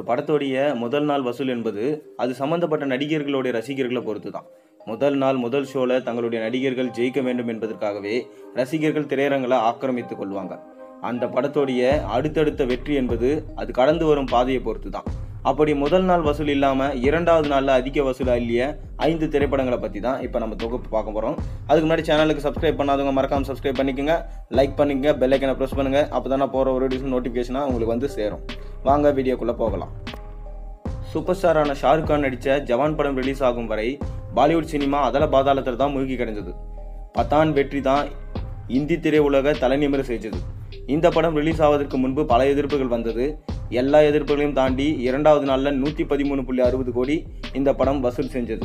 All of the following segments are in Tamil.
படத்தோடைய முதல் நாள் வசூல் என்பது அது சம்பந்தப்பட்ட நடிகர்களுடைய ரசிகர்களை பொறுத்து தான் முதல் நாள் முதல் ஷோவில் தங்களுடைய நடிகர்கள் ஜெயிக்க வேண்டும் என்பதற்காகவே ரசிகர்கள் திரையரங்களை ஆக்கிரமித்துக் கொள்வாங்க அந்த படத்தோடைய அடுத்தடுத்த வெற்றி என்பது அது கடந்து வரும் பாதையை பொறுத்து தான் அப்படி முதல் நாள் வசூல் இல்லாமல் இரண்டாவது நாளில் அதிக வசூல் இல்லைய ஐந்து திரைப்படங்களை பற்றி தான் இப்போ நம்ம தொகுப்பு பார்க்க போகிறோம் அதுக்கு முன்னாடி சேனலுக்கு சப்ஸ்கிரைப் பண்ணாதவங்க மறக்காம சப்ஸ்கிரைப் பண்ணிக்கோங்க லைக் பண்ணிக்கங்க பெல் ஐக்கனை ப்ரெஸ் பண்ணுங்கள் அப்போ தான் நான் போகிற ஒரு வீடியோஸ் நோட்டிஃபிகேஷனாக உங்களுக்கு வந்து சேரும் வாங்க வீடியோக்குள்ளே போகலாம் சூப்பர் ஸ்டாரான ஷாருக் கான் நடித்த ஜவான் படம் ரிலீஸ் ஆகும் வரை பாலிவுட் சினிமா அதல பாதாளத்தில் தான் மூழ்கி கிடந்தது பத்தான் வெற்றி தான் இந்தி திரையுலக தலைநிமிர செஞ்சது இந்த படம் ரிலீஸ் ஆவதற்கு முன்பு பல எதிர்ப்புகள் வந்தது எல்லா எதிர்ப்புகளையும் தாண்டி இரண்டாவது நாளில் நூற்றி பதிமூணு புள்ளி அறுபது கோடி இந்த படம் வசூல் செஞ்சது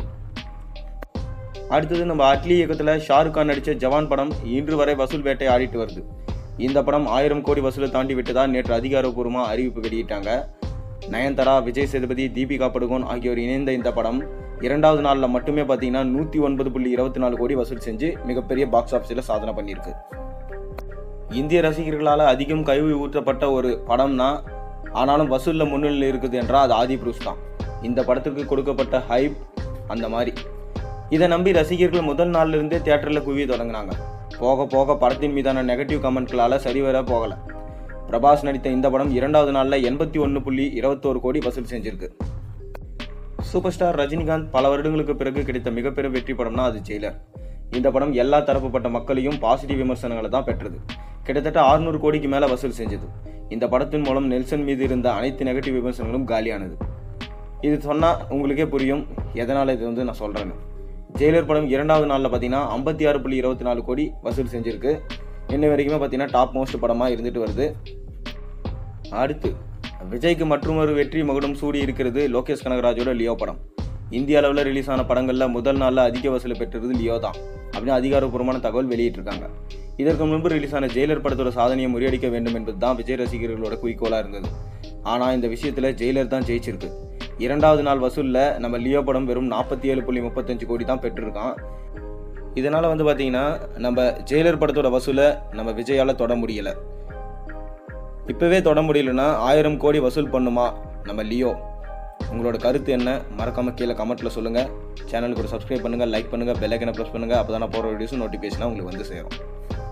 அடுத்தது நம்ம அட்லி இயக்கத்தில் ஷாருக் கான் நடித்த ஜவான் படம் இன்று வரை வசூல் வேட்டை ஆடிட்டு வருது இந்த படம் ஆயிரம் கோடி வசூலை தாண்டி விட்டதா நேற்று அதிகாரப்பூர்வமாக அறிவிப்பு வெளியிட்டாங்க நயன்தாரா விஜய் சேதுபதி தீபிகா படுகோன் ஆகியோர் இணைந்த இந்த படம் இரண்டாவது நாளில் மட்டுமே பார்த்தீங்கன்னா நூற்றி ஒன்பது புள்ளி இருபத்தி நாலு கோடி வசூல் செஞ்சு மிகப்பெரிய பாக்ஸ் ஆஃபீஸில் சாதனை பண்ணியிருக்கு இந்திய ரசிகர்களால் அதிகம் கழுவி ஊற்றப்பட்ட ஒரு படம்னா ஆனாலும் வசூலில் முன்னிலையில் இருக்குது என்றால் அது ஆதி புருஷ் தான் இந்த படத்திற்கு கொடுக்கப்பட்ட ஹைப் அந்த மாதிரி இதை நம்பி ரசிகர்கள் முதல் நாள்ல இருந்தே தியேட்டரில் குவிய தொடங்கினாங்க போக போக படத்தின் மீதான நெகட்டிவ் கமெண்ட்களால் சரிவர போகலை பிரபாஸ் நடித்த இந்த படம் இரண்டாவது நாளில் எண்பத்தி ஒன்று புள்ளி இருபத்தோரு கோடி வசூல் செஞ்சிருக்கு சூப்பர் ஸ்டார் ரஜினிகாந்த் பல வருடங்களுக்கு பிறகு கிடைத்த மிகப்பெரிய வெற்றி படம்னா அது ஜெயிலர் இந்த படம் எல்லா தரப்புப்பட்ட மக்களையும் பாசிட்டிவ் விமர்சனங்களை தான் பெற்றது கிட்டத்தட்ட 600 கோடிக்கு மேலே வசூல் செஞ்சது இந்த படத்தின் மூலம் நெல்சன் மீது இருந்த அனைத்து நெகட்டிவ் விமர்சனங்களும் காலியானது இது சொன்னால் உங்களுக்கே புரியும் எதனால் இது வந்து நான் சொல்கிறேன்னு ஜெயிலர் படம் இரண்டாவது நாளில் பார்த்தீங்கன்னா ஐம்பத்தி ஆறு புள்ளி இருபத்தி நாலு கோடி வசூல் செஞ்சிருக்கு இன்ன வரைக்குமே பார்த்தீங்கன்னா டாப் மோஸ்ட் படமாக இருந்துட்டு வருது அடுத்து விஜய்க்கு மற்றொரு வெற்றி மகுடம் சூடி இருக்கிறது லோகேஷ் கனகராஜோட லியோ படம் இந்திய அளவில் ரிலீஸ் ஆன படங்களில் முதல் நாளில் அதிக வசூலை பெற்றது லியோ தான் அப்படின்னு அதிகாரப்பூர்வமான தகவல் வெளியிட்டிருக்காங்க இதற்கு முன்பு ரிலீஸ் ஆன ஜெயிலர் படத்தோட சாதனையை முறியடிக்க வேண்டும் என்பது தான் விஜய் ரசிகர்களோட குறிக்கோளாக இருந்தது ஆனால் இந்த விஷயத்தில் ஜெயிலர் தான் ஜெயிச்சிருக்கு இரண்டாவது நாள் வசூலில் நம்ம லியோ படம் வெறும் நாற்பத்தி ஏழு புள்ளி முப்பத்தஞ்சு கோடி தான் பெற்றிருக்கான் இதனால் வந்து பார்த்தீங்கன்னா நம்ம ஜெயிலர் படத்தோட வசூலை நம்ம விஜயால் தொட முடியலை இப்போவே தொட முடியலன்னா ஆயிரம் கோடி வசூல் பண்ணுமா நம்ம லியோ உங்களோட கருத்து என்ன மறக்காமல் கீழே கமெண்ட்டில் சொல்லுங்கள் சேனலுக்கு ஒரு சப்ஸ்கிரைப் பண்ணுங்கள் லைக் பண்ணுங்கள் பெல் ஐக்கனை ப்ரெஸ் பண்ணுங்கள் அப்போ தான் போகிற வீடியோஸும் நோட்டிஃபிகேஷனாக உங்களுக்கு வந்து சேரும்